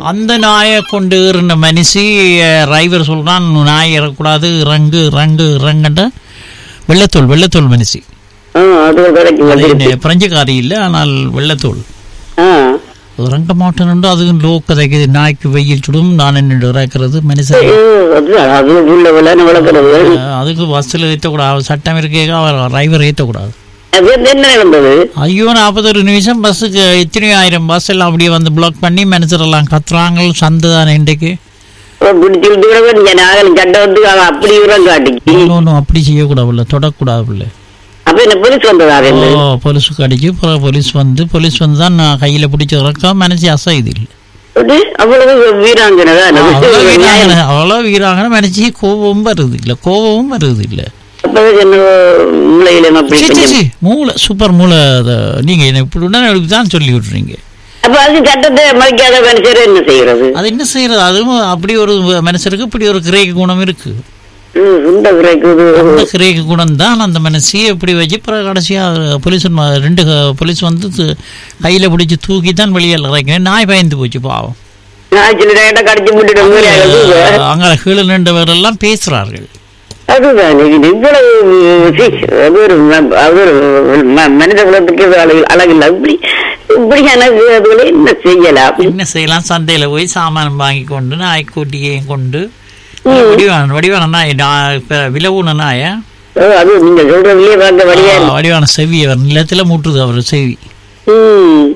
அந்த நாயை கொண்டு ஏறின மனுஷி டிரைவர் சொல்றான் நாய் இறக்கூடாது இறங்கு இறங்கு இறங்குன்ற வெள்ளத்தோல் வெள்ளத்தோல் மனுஷி ஆ, அது ஒரு கதைக்கு அது வந்துருச்சு. என்ன, பிரெஞ்சுக்காரி இல்லை ஆனால் வெள்ளத்தோல் ஆ. இறங்க மாட்டேன்னு அதுவும் லோ கதைக்கு நாய்க்கு வெயில் சுடும் நான் என்ன இறக்கிறது மனுஷன் ஐயோ, அது அது உள்ள விளையாட வளர்க்கறது அதுக்கு பஸ்ஸில் ஏற்றக்கூடாது சட்டம் இருக்கே அவர் டிரைவர் ஏற்றக்கூடாது அது என்ன நடந்தது ஐயோ நாற்பத்தொரு நிமிஷம் பஸ்ஸுக்கு எத்தனையோ ஆயிரம் பஸ் எல்லாம் அப்படியே வந்து பிளாக் பண்ணி மனுஷரெல்லாம் கத்துறாங்க சந்து தானே இன்றைக்கு பிடிச்சி விட்டு நீங்க நாகலும் சண்டை வந்து அவன் அப்படி உரம் காட்டிக்கு ஒன்றும் அப்படி செய்யக்கூடாது தொடக்கூடாது அப்ப என்ன போலீஸ் வந்ததா ஓ என்ன போலீஸுக்கு அடிச்சு அப்புறம் போலீஸ் வந்து போலீஸ் வந்து தான் நான் கையில் பிடிச்சி இறக்க மனசு அசைது இல்லை அது அவ்வளவு வீராங்கனதான் அவ்வளோ வீராங்கனை அவ்வளோ வீராங்கனை மனசு கோபமும் வருது இல்லை கோபமும் வருது இல்லை அப்ப என்ன மூளையில அப்படி சீ, சீ, கொஞ்சம் சீ, மூளை சூப்பர் மூளை அதை நீங்கள் என்ன இப்படி உடனே எனக்கு தான் சொல்லி விட்றீங்க அப்ப அது சட்டத்தை மதிக்காத மனுஷர் என்ன செய்யறது அது என்ன செய்யறது அதுவும் அப்படி ஒரு மனுஷருக்கு இப்படி ஒரு கிரேக குணம் இருக்கு ம், சுண்ட குறைக்குது அந்த கிரேக குணம் தான் அந்த மனசியை இப்படி வச்சு அப்புறம் கடைசியாக போலீஸ் ம- ரெண்டு க- போலீஸ் வந்து து- கையில பிடிச்சி தூக்கி தான் வெளியில் இறக்கினேன் நாய் பயந்து போச்சு பாவம் நான் சில நேரம் கடிச்சு விட்டுட்டு அங்கே கீழே நின்றவரெல்லாம் பேசுறார்கள் அதுதான் இது இவ்வளவு சீ, அது ஒரு ம- அது ஒரு ம- மனித குலத்துக்கு இது அழகு அழகில்லை இப்படி இப்படியான அதுகளை என்ன செய்யலாம் என்ன செய்யலாம் சந்தையில் போய் சாமான் வாங்கி கொண்டு நாய்க்குட்டியையும் கொண்டு வடிவான வடிவான நாய் நான் இப்போ விலவுன நாயை ஓ, அது நீங்க சொல்றதுலயே பார்க்க வழியா இருக்கு வடிவான செவி அவர் நிலத்தில் மூட்டுது அவர் செவி ம்.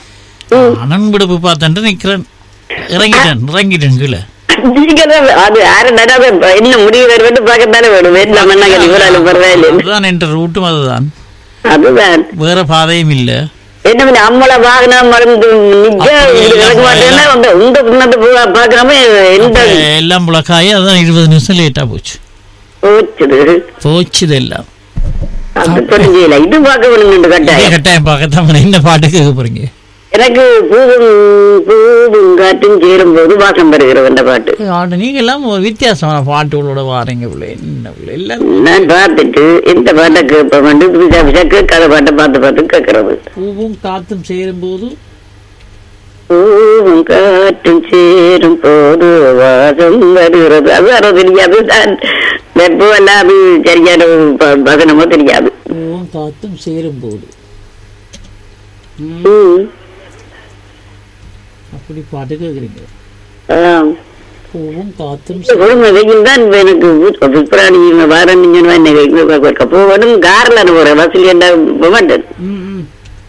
அனன் விடுப்பு பார்த்துட்டு நிற்கிறேன் இறங்கிட்டேன் இறங்கிட்டேன் கீழே நீங்க தான் அது யாரும் நடாத என்ன முடிவு வருவது பார்க்கத்தானே வேணும் வேண்டாம் மண்ணாங்க இவராலும் பரவாயில்லை அதுதான் என்ற ரூட்டும் அதுதான் அதுதான் வேற பாதையும் இல்லை என்ன பண்ண அம்மள வாகனம் மருந்து நிக்க அப்படி இது எல்லாம் நடக்க மாட்டேன்னா உங்க உங்க புண்ணத்தை பூரா பார்க்காம எந்த எல்லாம் முளக்காயி அதான் இருபது நிமிஷம் லேட்டாக போச்சு போச்சுது போச்சுது எல்லாம் அது தெரிஞ்சல இது பார்க்க வேணுங்க இதே கட்டாயம் கட்டாயம் பார்க்கத்தான் என்ன பாட்டு கேட்க போறீங்க எனக்கு பூவும் பூவும் காற்றும் சேரும் போது வாசம் பெறுகிறது அந்த பாட்டு ஆண்டு நீங்க எல்லாம் ஒரு வித்தியாசமான பாட்டுகளோட வாரீங்க பிள்ளை என்ன பிள்ளை எல்லாம் நான் பார்த்துட்டு எந்த பாட்டை கேட்ப வந்து புதுசா புதுசா கேட்காத பாட்டை பார்த்து பார்த்து கேட்கறது பூவும் காத்தும் சேரும்போது பூவும் காற்றும் சேரும் போது வாசம் வருகிறது அது வர தெரியாது தான் வெப்பம் அது சரியான ப- வசனமோ தெரியாது பூவும் காத்தும் சேரும்போது ம், ம். அப்படி பாட்டு கேட்குறீங்க ஆம். பூவும் காத்தும் இந்த கொடுமை வெயில் தான் இப்ப எனக்கு பிப்ரவரி வாரம் என்ன போவதும் கார்ல போறேன் பஸ்ல என்ன போக மாட்டேன் ம், ம்.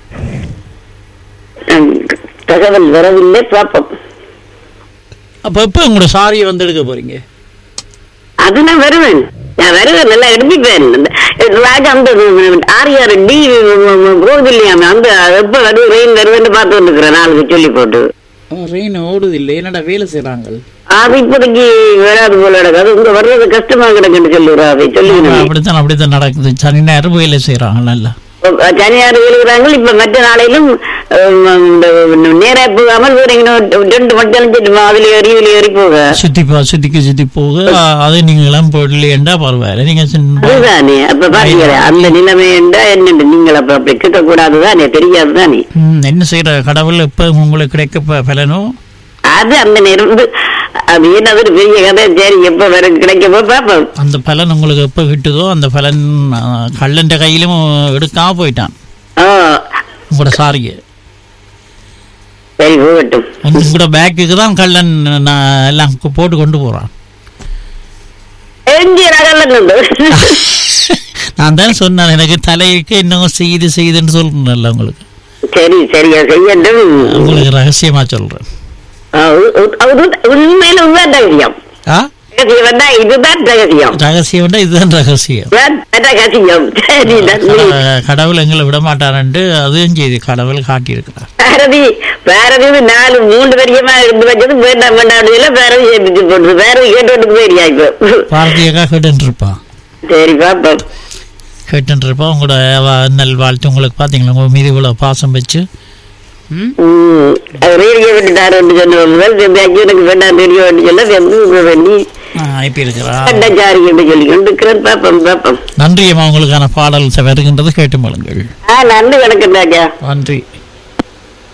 ம், தகவல் வரவில்லை பார்ப்போம் அப்ப எப்ப உங்களோட சாரியை வந்து எடுக்க போறீங்க அது நான் வருவேன் நான் வருவேன் நல்லா எடுப்பிப்பேன் இந்த ராஜா அந்த ஆரியார் டி போகுது இல்லையாமே அந்த எப்ப வருவேன் ரெயின் வருவேன் பார்த்து வந்துக்கிறேன் நாளுக்கு சொல்லி போட்டு ரெயின் ஓடுது இல்லை என்னடா வேலை செய்றாங்க அது இப்போதைக்கு வராது போல நடக்காது உங்க வர்றது கஷ்டமா கிடக்குன்னு சொல்லுறா அதை சொல்லுங்க அப்படித்தான் அப்படித்தான் நடக்குது சனி நேரம் வேலை செய்றாங்க நல்லா தனியார் எழுதுறாங்க இப்ப மற்ற நாளையிலும் நேரா போகாமல் வேற எங்கேயோ ரெண்டு மட்டும் அழிஞ்சிட்டு அதுல ஏறி இதுல ஏறி போக சுத்தி போ சுத்திக்கு சுத்தி போக அது நீங்க எல்லாம் போடலையேண்டா பரவாயில்ல நீங்க சின்ன- அதுதானே அப்ப பாத்தீங்களா அந்த நிலைமை என்றா என்ன நீங்கள் அப்ப அப்படி கேட்க கூடாதுதானே தெரியாது தானே ம், என்ன செய்யற கடவுள் எப்ப உங்களுக்கு கிடைக்க ப- பலனோ அது அந்த நேரம் வந்து அது என்ன அது ஒரு பெரிய கதை சரி எப்ப வர கிடைக்கப்போ பாப்போம் அந்த பலன் உங்களுக்கு எப்ப கிட்டுதோ அந்த பலன் ஆ, கள்ளன்ற கையிலும் எடுக்காம போயிட்டான் ஆ உங்களோட சாரியை சரி போகட்டும் உங்களோட பேக்குக்கு தான் கள்ளன் நான் எல்லாம் கு- போட்டு கொண்டு போறான் எங்கே நகர்ல நான் தான் சொன்னேன் எனக்கு தலைக்கு இன்னும் செய்து செய்துன்னு சொல்றேன்ல உங்களுக்கு சரி சரியா செய்யட்டும் உங்களுக்கு ரகசியமா சொல்றேன் ஆ, உ- உ- அது உண்மையில உண்மைதான் ரகசியம் ஆ ரகசியம் தான் இதுதான் ரகசியம் ரகசியம்னா இதுதான் ரகசியம் இதுதான் ரகசியம் சரி நன்றி க- கடவுள் எங்களை விட மாட்டாரன்ட்டு அதுவும் செய்து கடவுள் காட்டியிருக்கிறார் பாரதி பாரதி வந்து நாலு மூன்று வரியமா இருந்து வச்சது வேண்டாம் வேண்டாம் இல்ல பாரதி சேர்த்து போட்டு பாரதி கேட்டு போயிருக்கா இப்போ பாரதியக்கா கேட்டுருப்பா சரி பாப்போம் கேட்டுருப்பா உங்களோட வா- நல் வாழ்த்து உங்களுக்கு பார்த்தீங்களா உங்க மீது இவ்வளோ பாசம் வச்சு ம் ம், அது ரேடியோ விட்டுட்டாரு சொன்ன முதல் செவ்வாய்க்கு எனக்கு வேண்டாம் ரேடியோ வேண்டி சொல்ல செம்பு பண்ணி அனுப்பி இருக்கிறா கண்டச்சாரி என்று சொல்லி கொண்டிருக்கிறேன் பாப்போம் பாப்போம் நன்றி அம்மா உங்களுக்கான பாடல் வருகின்றது கேட்டு மழுங்கள் ஆ நன்றி வணக்கம் ராஜா நன்றி